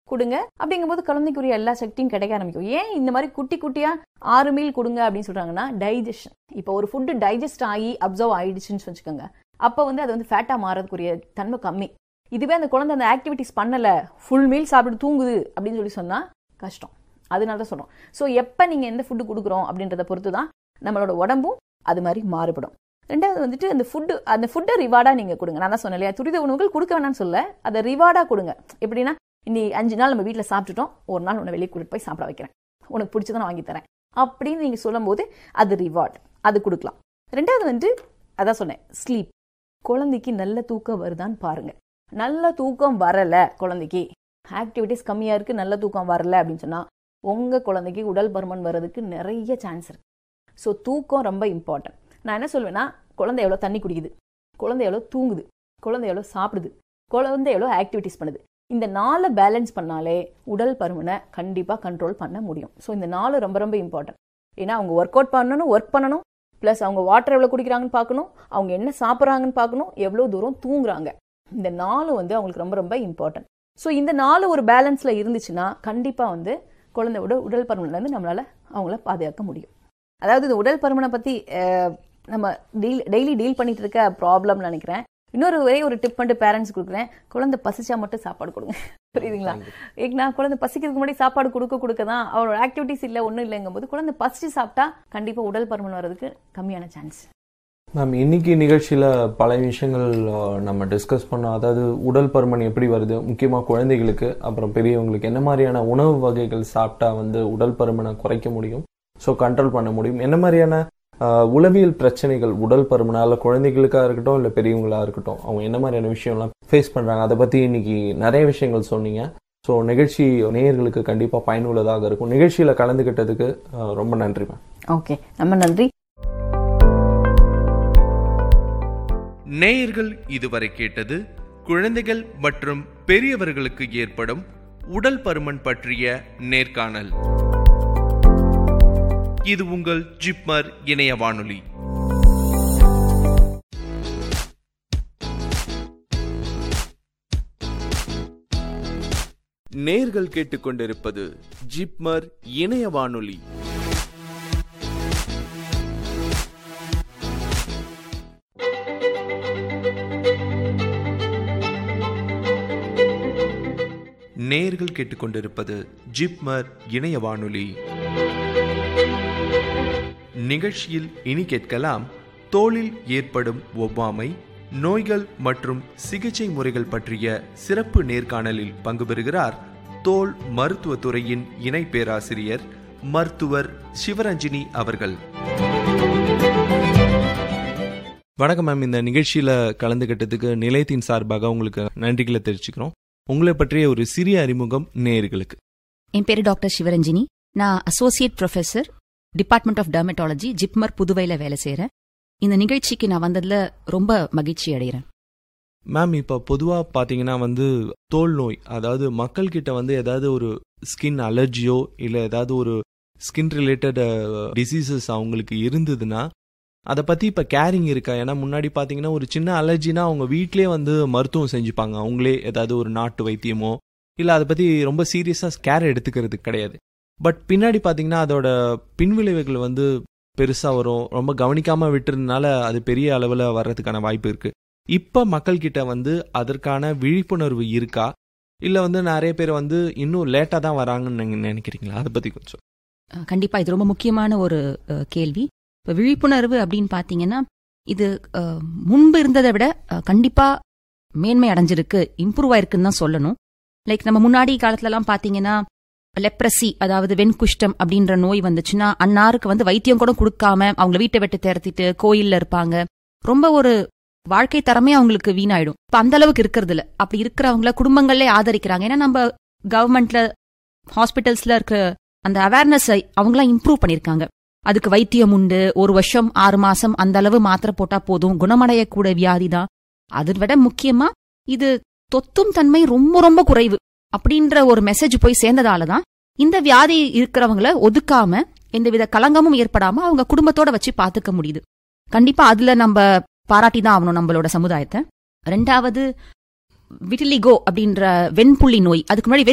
கொடுங்க அப்படிங்கும்போது குழந்தைக்குரிய எல்லா சக்தியும் கிடைக்க ஆரம்பிக்கும் ஏன் இந்த மாதிரி குட்டி குட்டியா ஆறு மீல் கொடுங்க அப்படின்னு சொல்றாங்கன்னா டைஜஷன் இப்போ ஒரு ஃபுட்டு டைஜஸ்ட் ஆகி அப்சர்வ் ஆயிடுச்சுன்னு வச்சுக்கோங்க அப்போ வந்து அது வந்து ஃபேட்டா மாறதுக்குரிய தன்மை கம்மி இதுவே அந்த குழந்தை அந்த ஆக்டிவிட்டிஸ் பண்ணல ஃபுல் மீல் சாப்பிட்டு தூங்குது அப்படின்னு சொல்லி சொன்னா கஷ்டம் அதனால தான் சொல்றோம் ஸோ எப்போ நீங்க எந்த ஃபுட்டு கொடுக்குறோம் அப்படின்றத பொறுத்து தான் நம்மளோட உடம்பும் அது மாதிரி மாறுபடும் ரெண்டாவது வந்துட்டு அந்த ஃபுட்டு அந்த ஃபுட்டை ரிவார்டாக நீங்கள் கொடுங்க நான் தான் சொன்னேன் இல்லையா துரித உணவுகள் கொடுக்க வேணாம்னு சொல்ல அதை ரிவார்டாக கொடுங்க எப்படின்னா இன்னி அஞ்சு நாள் நம்ம வீட்டில் சாப்பிட்டுட்டோம் ஒரு நாள் உன்னை வெளியே கூட்டிட்டு போய் சாப்பிட வைக்கிறேன் உனக்கு பிடிச்சதை நான் வாங்கி தரேன் அப்படின்னு நீங்கள் சொல்லும்போது அது ரிவார்ட் அது கொடுக்கலாம் ரெண்டாவது வந்து அதான் சொன்னேன் ஸ்லீப் குழந்தைக்கு நல்ல தூக்கம் வருதான்னு பாருங்க நல்ல தூக்கம் வரல குழந்தைக்கு ஆக்டிவிட்டிஸ் கம்மியாக இருக்குது நல்ல தூக்கம் வரல அப்படின்னு சொன்னால் உங்கள் குழந்தைக்கு உடல் பருமன் வர்றதுக்கு நிறைய சான்ஸ் இருக்கு ஸோ தூக்கம் ரொம்ப இம்பார்ட்டன்ட் நான் என்ன சொல்வேன்னா குழந்தை எவ்வளோ தண்ணி குடிக்குது குழந்தை எவ்வளோ தூங்குது குழந்தை எவ்வளோ சாப்பிடுது குழந்தை எவ்வளோ ஆக்டிவிட்டிஸ் பண்ணுது இந்த நாலு பேலன்ஸ் பண்ணாலே உடல் பருமனை கண்டிப்பாக கண்ட்ரோல் பண்ண முடியும் ஸோ இந்த நாலு ரொம்ப ரொம்ப இம்பார்ட்டன்ட் ஏன்னா அவங்க ஒர்க் அவுட் பண்ணணும் ஒர்க் பண்ணணும் ப்ளஸ் அவங்க வாட்டர் எவ்வளோ குடிக்கிறாங்கன்னு பார்க்கணும் அவங்க என்ன சாப்பிட்றாங்கன்னு பார்க்கணும் எவ்வளோ தூரம் தூங்குறாங்க இந்த நாலு வந்து அவங்களுக்கு ரொம்ப ரொம்ப இம்பார்ட்டன்ட் ஸோ இந்த நாலு ஒரு பேலன்ஸில் இருந்துச்சுன்னா கண்டிப்பாக வந்து குழந்தையோட உடல் பருமன்லேருந்து நம்மளால் அவங்கள பாதுகாக்க முடியும் அதாவது இந்த உடல் பருமனை பற்றி நம்ம டீல் டெய்லி டீல் பண்ணிட்டு இருக்க ப்ராப்ளம்னு நினைக்கிறேன் இன்னொரு ஒரே ஒரு டிப் பண்ணிட்டு பேரண்ட்ஸ் கொடுக்குறேன் குழந்தை பசிச்சா மட்டும் சாப்பாடு கொடுங்க புரியுதுங்களா ஏக் நான் குழந்தை பசிக்கிறதுக்கு முன்னாடி சாப்பாடு கொடுக்க கொடுக்க தான் அவரோட ஆக்டிவிட்டிஸ் இல்லை ஒன்றும் இல்லைங்கும் போது குழந்தை பசிச்சு சாப்பிட்டா கண்டிப்பாக உடல் பருமன் வர்றதுக்கு கம்மியான சான்ஸ் மேம் இன்னைக்கு நிகழ்ச்சியில் பல விஷயங்கள் அஹ், நம்ம டிஸ்கஸ் பண்ணோம் அதாவது உடல் பருமன் எப்படி வருது முக்கியமாக குழந்தைகளுக்கு அப்புறம் பெரியவங்களுக்கு என்ன மாதிரியான உணவு வகைகள் சாப்பிட்டா வந்து உடல் பருமனை குறைக்க முடியும் ஸோ கண்ட்ரோல் பண்ண முடியும் என்ன மாதிரியான அஹ், உளவியல் பிரச்சனைகள் உடல் பருமனால குழந்தைகளுக்கா இருக்கட்டும் இல்லை பெரியவங்களா இருக்கட்டும் அவங்க என்ன மாதிரியான விஷயம்லாம் ஃபேஸ் பண்ணுறாங்க அதை பற்றி இன்னைக்கு நிறைய விஷயங்கள் சொன்னீங்க ஸோ நிகழ்ச்சி நேயர்களுக்கு கண்டிப்பாக பயனுள்ளதாக இருக்கும் நிகழ்ச்சியில் கலந்துக்கிட்டதுக்கு அஹ், ரொம்ப நன்றி மேம் ஓகே ரொம்ப நன்றி நேயர்கள் இதுவரை கேட்டது குழந்தைகள் மற்றும் பெரியவர்களுக்கு ஏற்படும் உடல் பருமன் பற்றிய நேர்காணல் இது உங்கள் ஜிப்மர் இணைய வானொலி நேர்கள் கேட்டுக்கொண்டிருப்பது ஜிப்மர் இணைய வானொலி நேர்கள் கேட்டுக்கொண்டிருப்பது ஜிப்மர் இணைய வானொலி நிகழ்ச்சியில் இனி கேட்கலாம் தோலில் ஏற்படும் ஒவ்வாமை நோய்கள் மற்றும் சிகிச்சை முறைகள் பற்றிய சிறப்பு நேர்காணலில் பங்கு பெறுகிறார் தோல் மருத்துவத்துறையின் இணை பேராசிரியர் மருத்துவர் சிவரஞ்சினி அவர்கள் வணக்கம் மேம் இந்த நிகழ்ச்சியில கலந்துகிட்டதுக்கு நிலையத்தின் சார்பாக உங்களுக்கு நன்றிகளை தெரிவிச்சுக்கிறோம் உங்களை பற்றிய ஒரு சிறிய அறிமுகம் நேயர்களுக்கு என் பேரு டாக்டர் சிவரஞ்சினி நான் associate professor department of dermatology JIPMER புதுவையில் வேலை செய்கிறேன் இந்த நிகழ்ச்சிக்கு நான் வந்ததுல ரொம்ப மகிழ்ச்சி அடைகிறேன் மேம் இப்போ பொதுவாக பார்த்தீங்கன்னா வந்து தோல் நோய் அதாவது மக்கள்கிட்ட வந்து ஏதாவது ஒரு ஸ்கின் அலர்ஜியோ இல்லை ஏதாவது ஒரு ஸ்கின் ரிலேட்டட் டிசீசஸ் அவங்களுக்கு இருந்ததுன்னா அதை பற்றி இப்போ கேரிங் இருக்கா ஏன்னா முன்னாடி பார்த்தீங்கன்னா ஒரு சின்ன அலர்ஜினா அவங்க வீட்டிலே வந்து மருத்துவம் செஞ்சுப்பாங்க அவங்களே ஏதாவது ஒரு நாட்டு வைத்தியமோ இல்லை அதை பற்றி ரொம்ப சீரியஸாக கேர் எடுத்துக்கிறது கிடையாது பட் பின்னாடி பார்த்தீங்கன்னா அதோட பின்விளைவுகள் வந்து பெருசாக வரும் ரொம்ப கவனிக்காமல் விட்டுறதுனால அது பெரிய அளவில் வர்றதுக்கான வாய்ப்பு இருக்குது இப்போ மக்கள்கிட்ட வந்து அதற்கான விழிப்புணர்வு இருக்கா இல்லை வந்து நிறைய பேர் வந்து இன்னும் லேட்டாக தான் வராங்கன்னு நீங்கள் நினைக்கிறீங்களா அதை பற்றி கொஞ்சம் அஹ், கண்டிப்பா இது ரொம்ப முக்கியமான ஒரு அஹ், கேள்வி இப்போ விழிப்புணர்வு அப்படின்னு பார்த்தீங்கன்னா இது அஹ், முன்பு இருந்ததை விட அஹ், கண்டிப்பா மேன்மை அடைஞ்சிருக்கு இம்ப்ரூவ் ஆயிருக்குன்னு தான் சொல்லணும் லைக் நம்ம முன்னாடி காலத்துலலாம் பார்த்தீங்கன்னா லெப்ரசி அதாவது வெண்குஷ்டம் அப்படின்ற நோய் வந்துச்சுன்னா அன்னாருக்கு வந்து வைத்தியம் கூட கொடுக்காம அவங்க வீட்டை விட்டு திரத்திட்டு கோயில்ல இருப்பாங்க ரொம்ப ஒரு வாழ்க்கை தரமே அவங்களுக்கு வீணாயிடும் இப்ப அந்த அளவுக்கு இருக்கிறது இல்ல அப்படி இருக்கிறவங்கள குடும்பங்களே ஆதரிக்கிறாங்க ஏன்னா நம்ம கவர்மெண்ட்ல ஹாஸ்பிட்டல்ஸ்ல இருக்க அந்த அவேர்னஸ் அவங்களாம் இம்ப்ரூவ் பண்ணிருக்காங்க அதுக்கு வைத்தியம் உண்டு ஒரு வருஷம் ஆறு மாசம் அந்த அளவு மாத்திரை போட்டா போதும் குணமடையக்கூட வியாதி தான் அதை விட முக்கியமா இது தொத்தும் தன்மை ரொம்ப ரொம்ப குறைவு அப்படின்ற ஒரு மெசேஜ் போய் சேர்ந்ததால தான் இந்த வியாதி இருக்கிறவங்கள ஒதுக்காம எந்தவித கலங்கமும் ஏற்படாம அவங்க குடும்பத்தோட வச்சு பாத்துக்க முடியுது கண்டிப்பா அதுல நம்ம பாராட்டி தான் ஆகணும் நம்மளோட சமுதாயத்தை ரெண்டாவது விட்டிலிகோ அப்படின்ற வெண்புள்ளி நோய் அதுக்கு முன்னாடி